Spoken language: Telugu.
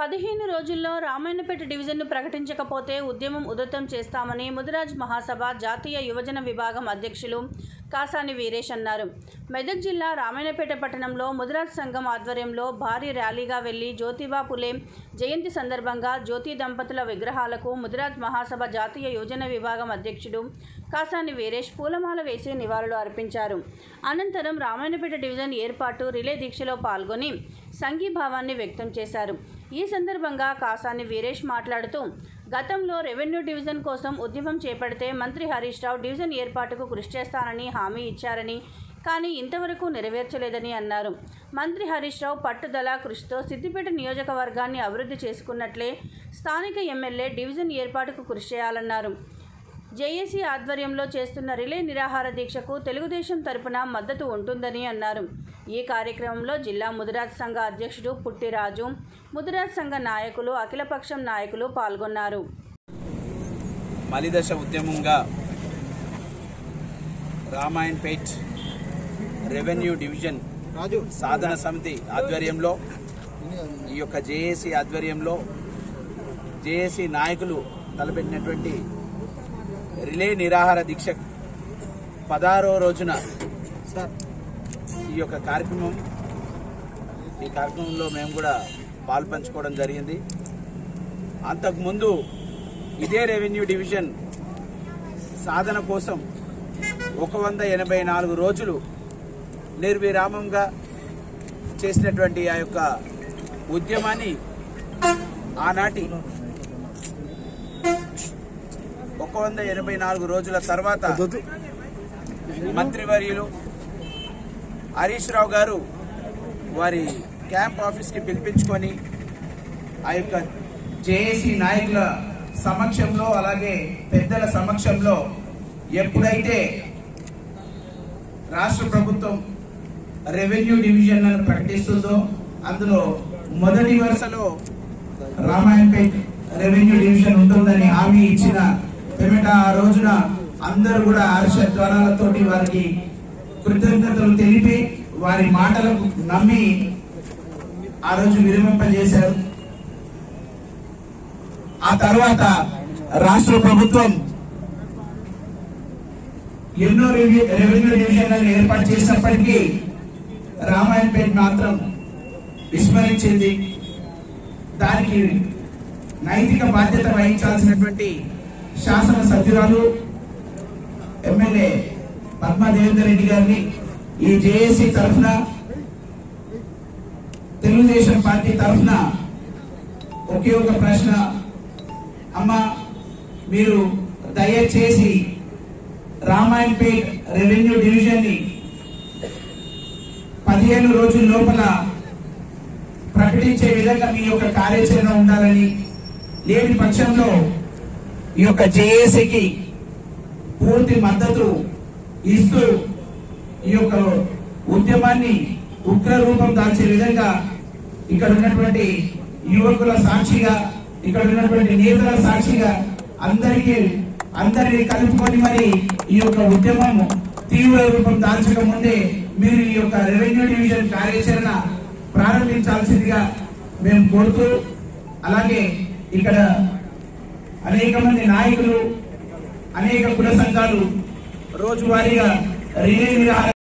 పదిహేను రోజుల్లో రామాయణపేట డివిజన్ను ప్రకటించకపోతే ఉద్యమం ఉధృతం చేస్తామని ముదిరాజ్ మహాసభ జాతీయ యువజన విభాగం అధ్యక్షులు కాసాని వీరేష్ అన్నారు మెదక్ జిల్లా రామాయణపేట పట్టణంలో ముదిరాజ్ సంఘం ఆధ్వర్యంలో భారీ ర్యాలీగా వెళ్లి జ్యోతిబా పులే జయంతి సందర్భంగా జ్యోతి దంపతుల విగ్రహాలకు ముదిరాజ్ మహాసభ జాతీయ యువజన విభాగం అధ్యక్షుడు కాసాని వీరేష్ పూలమాల వేసి నివాళులు అర్పించారు అనంతరం రామాయణపేట డివిజన్ ఏర్పాటు రిలే దీక్షలో పాల్గొని సంఘీభావాన్ని వ్యక్తం చేశారు ఈ సందర్భంగా కాసాని వీరేష్ మాట్లాడుతూ గతంలో రెవెన్యూ డివిజన్ కోసం ఉద్యమం చేపడితే మంత్రి హరీష్ రావు డివిజన్ ఏర్పాటుకు కృషి చేస్తానని హామీ ఇచ్చారని కానీ ఇంతవరకు నెరవేర్చలేదని అన్నారు మంత్రి హరీష్ రావు పట్టుదల కృషితో సిద్దిపేట నియోజకవర్గాన్ని అభివృద్ధి చేసుకున్నట్లే స్థానిక ఎమ్మెల్యే డివిజన్ ఏర్పాటుకు కృషి చేయాలన్నారు జేఏసీ ఆధ్వర్యంలో చేస్తున్న రిలే నిరాహార దీక్షకు తెలుగుదేశం తరపున మద్దతు ఉంటుందని అన్నారు ఈ కార్యక్రమంలో జిల్లా ముదిరాజ్ సంఘ అధ్యక్షుడు పుట్టిరాజు ముదిరాజ్ సంఘ నాయకులు అఖిలపక్షం నాయకులు పాల్గొన్నారు మలిదశ ఉద్యమంగా రామాయణపేట్ రెవెన్యూ డివిజన్ సాధన సమితి ఆధ్వర్యంలో ఈ యొక్క జేఏసీ ఆధ్వర్యంలో జేఏసీ నాయకులు తలపెట్టినటువంటి రిలే నిరాహార దీక్ష పదహారో రోజున ఈ యొక్క కార్యక్రమం ఈ కార్యక్రమంలో మేము కూడా పాలు పంచుకోవడం జరిగింది అంతకుముందు ఇదే రెవెన్యూ డివిజన్ సాధన కోసం ఒక వంద ఎనభై నాలుగు రోజులు నిర్విరామంగా చేసినటువంటి ఆ యొక్క ఉద్యమాన్ని ఆనాటి ఒక వంద ఎనభై నాలుగు రోజుల తర్వాత మంత్రివర్యులు హరీష్ రావు గారు వారి క్యాంప్ ఆఫీస్కి పిలిపించుకొని ఆ యొక్క జేఏసీ నాయకుల సమక్షంలో అలాగే పెద్దల సమక్షంలో ఎప్పుడైతే రాష్ట్ర ప్రభుత్వం రెవెన్యూ డివిజన్ అని ప్రకటిస్తుందో అందులో మొదటి వరుసలో రామాయణపేట్ రెవెన్యూ డివిజన్ ఉంటుందని హామీ ఇచ్చిన పిమ్మట ఆ రోజున అందరూ కూడా హర్షధ్వానాలతోటి వారికి కృతజ్ఞతలు తెలిపి వారి మాటలకు నమ్మి ఆ రోజు విరమింపజేశారు ఆ తర్వాత రాష్ట్ర ప్రభుత్వం ఎన్నో రెవెన్యూ రెవెన్యూ డివిజన్లను ఏర్పాటు చేసినప్పటికీ రామాయణపేట మాత్రం విస్మరించింది దానికి నైతిక బాధ్యత వహించాల్సినటువంటి శాసన సభ్యురాలు ఎమ్మెల్యే పద్మా దేవేందర్ రెడ్డి గారిని ఈ జేఏసీ తరఫున తెలుగుదేశం పార్టీ తరఫున ఒకే ఒక ప్రశ్న అమ్మా మీరు దయచేసి రామాయణపేట్ రెవెన్యూ డివిజన్ ని పదిహేను రోజుల లోపల ప్రకటించే విధంగా మీ యొక్క కార్యాచరణ ఉండాలని లేని పక్షంలో ఈ యొక్క జేఏసీకి పూర్తి మద్దతు ఇస్తూ ఈ యొక్క ఉద్యమాన్ని ఉగ్ర రూపం దాల్చే విధంగా ఇక్కడ ఉన్నటువంటి యువకుల సాక్షిగా ఇక్కడ ఉన్నటువంటి నేతల సాక్షిగా అందరికీ అందరినీ కలుపుకొని మరి ఈ యొక్క ఉద్యమం తీవ్ర రూపం దాల్చక ముందే మీరు ఈ యొక్క రెవెన్యూ డివిజన్ కార్యాచరణ ప్రారంభించాల్సిందిగా మేము కోరుతూ అలాగే ఇక్కడ అనేక మంది నాయకులు అనేక కుల సంఘాలు రోజువారీగా రిలే నిరాహార